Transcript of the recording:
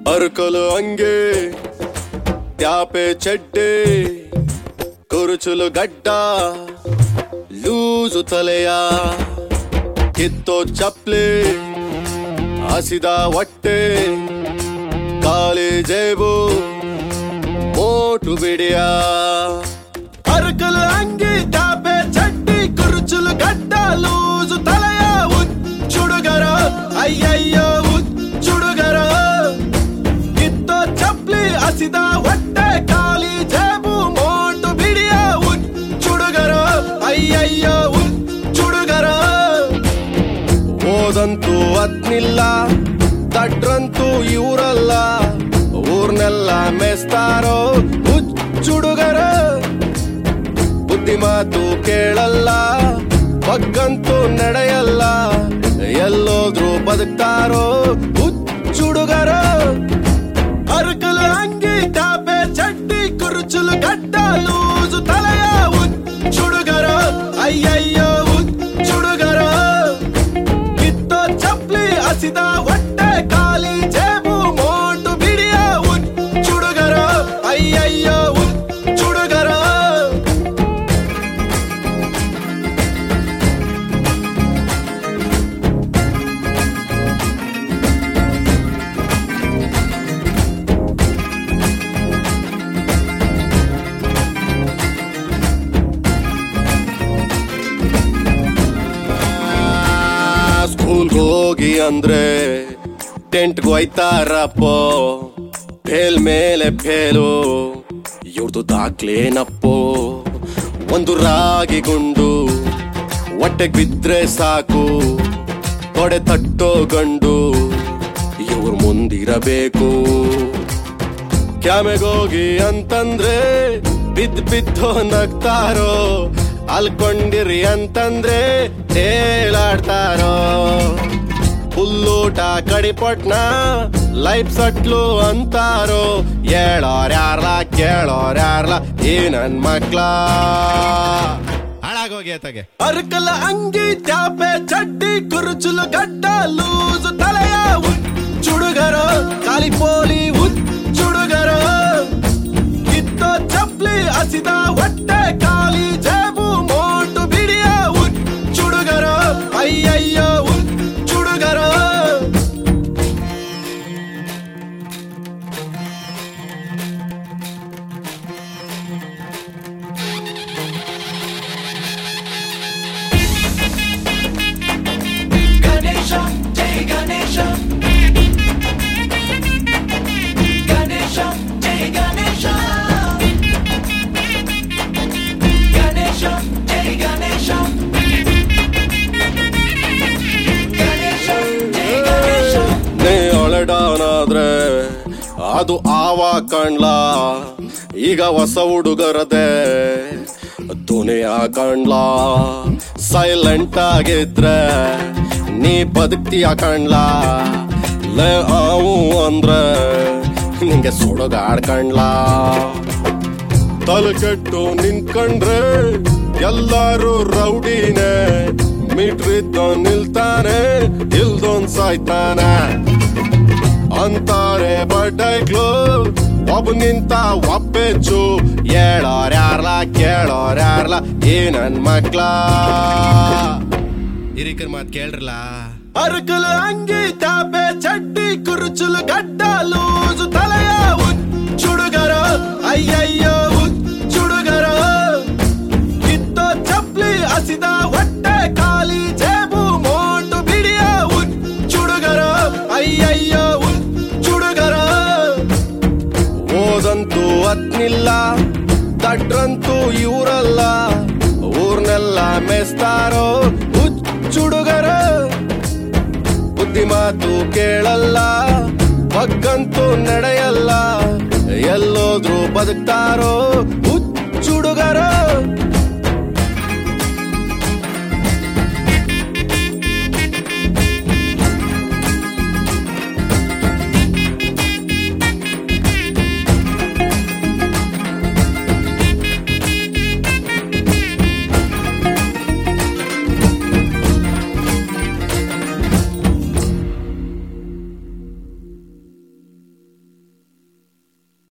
ಅರಕಲು ಹಂಗೆ ತ್ಯಾಪೆ ಚಡ್ಡೆ ಕುರುಚುಲು ಗಡ್ಡ ಲೂಸು ತಲೆಯ ಕಿತ್ತೋ ಚಪ್ಲಿ ಹಸಿದ ಹೊಟ್ಟೆ ಖಾಲಿ ಜೇಬು ಮೋಟು ಬಿಡಿಯ ಅರಕಲು ಅಂಗಿ ಟಾಪೆ ಚಡ್ಡಿ ಕುರುಚುಲು ಗಡ್ಡ ಲೂಸು ತಲೆಯ ಹುಚ್ಚುಡುಗರ ಅಯ್ಯಯ್ಯೋ ಹುಚ್ಚುಡುಗರ ಕಿತ್ತೋ ಚಪ್ಲಿ ಹಸಿದ ಹೊಟ್ಟೆ ಖಾಲಿ ಜೇಬು ಮೋಟು ಬಿಡಿಯ ಹುಚ್ಚುಡುಗರ ಅಯ್ಯಯ್ಯೋ ಹುಚ್ಚುಡುಗರ ಓದಂತೂ ಅದ್ನಿಲ್ಲ ತಟ್ರಂತೂ ಇವರಲ್ಲ ಊರ್ನೆಲ್ಲ ಮೆಸ್ತಾರೋ ಹುಚ್ಚುಡುಗರ ಬುದ್ಧಿ ಮಾತು ಕೇಳಲ್ಲ ಬಗ್ಗಂತೂ ನಡೆಯಲ್ಲ ಎಲ್ಲೋದ್ರೂ ಬದುಕ್ತಾರೋ ಹುಚ್ಚುಡುಗರ ಅರಕಲ ಅಂಗಿ ಟಾಪೆ ಚಡ್ಡಿ ಕುರುಚುಲು ಗಡ್ಡ ಲೂಸು ತಲೆಯ ಹುಚ್ಚುಡುಗರ ಅಯ್ಯಯ್ಯೋ ಹುಚ್ಚುಡುಗರ ಕಿತ್ತೋ ಚಪ್ಲಿ ಹಸಿದ ಹೊಟ್ಟೆ ಖಾಲಿ ಜೇಬು ಮೋಟು ಬಿಡಿಯ ಹುಚ್ಚುಡುಗರ ಅಯ್ಯಯ್ಯೋ ಹುಚ್ಚುಡುಗರ ಸ್ಕೂಲ್ಗೆ ಹೋಗಿ ಅಂದ್ರೆ ಟೆಂಟ್ಗೆ ಹೋಯ್ತಾರಪ್ಪೋ ಫೇಲ್ ಮೇಲೆ ಫೇಲು ಇವ್ರದು ದಾಖಲೇನಪ್ಪೋ ಒಂದು ರಾಗಿ ಗುಂಡು ಹೊಟ್ಟೆಗ್ ಬಿದ್ರೆ ಸಾಕು ತೊಡೆ ತಟ್ಟೋ ಗಂಡು ಇವ್ರ ಮುಂದಿರಬೇಕು ಕ್ಯಾಮೆಗೋಗಿ ಅಂತಂದ್ರೆ ಬಿದ್ ಬಿದ್ದು ನಗ್ತಾರೋ ಅಲ್ಕೊಂಡಿರಿ ಅಂತಂದ್ರೆ ತೇಲಾಡ್ತಾರೋ ಹುಲ್ಲೂಟ ಕಡಿಪಟ್ನ ಲೈಫ್ ಸಟ್ಲು ಅಂತಾರೋ ಹೇಳೋರ್ ಯಾರ್ಲ ಕೇಳೋರ್ ಯಾರ್ಲ ಈ ನನ್ ಮಕ್ಳ ಹಾಳಾಗೋಗಿ ಆತಗೆ ಅರ್ಕಲ ಅಂಗಿ ಚಾಪೆ ಚಡ್ಡಿ ಕುರುಚುಲು ಗಡ್ಡ ಲೂಸು ತಲೆಯ ಚುಡುಗರ ಖಾಲಿ ಪೋಲಿ ಚುಡುಗರ ಕಿತ್ತೋ ಚಪ್ಲಿ ಹಸಿದ ಹೊಟ್ಟೆ ಖಾಲಿ ಜೇಬು ಮೋಟು ಬಿಡಿಯ ಚುಡುಗರ ಅಯ್ಯಯ್ಯೋ ಚುಡುಗರ Ganesha, Jai Ganesha. Ganesha, Jai Ganesha. Ganesha, Jai Ganesha. Ganesha, Jai Ganesha. ನೇ ಒಳಡಾನಾದ್ರೆ ಅದು ಆವ ಕಾಣ್ಲ ಈಗ ಹೊಸ ಹುಡುಗರದೆ ದುನಿಯ ಕಾಣ್ಲ ಸೈಲೆಂಟ್ ಆಗಿದ್ರೆ ನೀ ಬದುಕ್ತೀಯ ಕಾಣ್ಲ ಲೇ ಆವು ಅಂದ್ರೆ ನಿಂಗೆ ಸುಡುಗಾಡ್ಕಂಡ್ಲ ತಲೆ ಕೆಟ್ಟು ನಿಂತ್ಕೊಂಡ್ರೆ ಎಲ್ಲಾರು ರೌಡಿನೇ ಮೀಟ್ರ್ ಇದ್ದ ನಿಲ್ತಾನೆ ಇಲ್ದೊಂದ್ ಸಾಯ್ತಾನೆ ಅಂತಾರೆ ಬಡ್ಡೈಕ್ಳು ಒಬ್ಬ ನಿಂತ ಒಪ್ಪೆಚ್ಚು ಹೇಳೋರ್ ಯಾರ್ಲ ಕೇಳೋರ್ ಯಾರ್ಲ ಈ ನನ್ ಮಕ್ಳ ಹಿರಿಕರ್ ಮಾತ್ ಕೇಳ್ರಲ್ಲ ಅರಕಲ ಅಂಗಿ ಚಾಪೆ ಚಡ್ಡಿ ಕುರುಚುಲು ಗಡ್ಡ ಲೂಸು ತಲೆಯ ಚುಡುಗರ ಅಯ್ಯಯ್ಯೋ ಚುಡುಗರ ಕಿತ್ತೋ ಚಪ್ಲಿ ಹಸಿದ ಹೊಟ್ಟೆ ಖಾಲಿ ಜೇಬು ಮೋಟು ಬಿಡಿಯ ಚುಡುಗರ ಅಯ್ಯಯ್ಯೋ ಚುಡುಗರ ಓದಂತೂ ಅತ್ನಿಲ್ಲ ತಟ್ರಂತೂ ಇವರಲ್ಲ ಊರ್ನೆಲ್ಲ ಮೆಸ್ತಾರೋ ಹುಚ್ಚುಡುಗರ ಬುದ್ಧಿ ಮಾತು ಕೇಳಲ್ಲ ಬಗ್ಗಂತೂ ನಡೆಯಲ್ಲ ಎಲ್ಲೋದ್ರೂ ಬದುಕ್ತಾರೋ ಹುಚ್ಚುಡುಗರ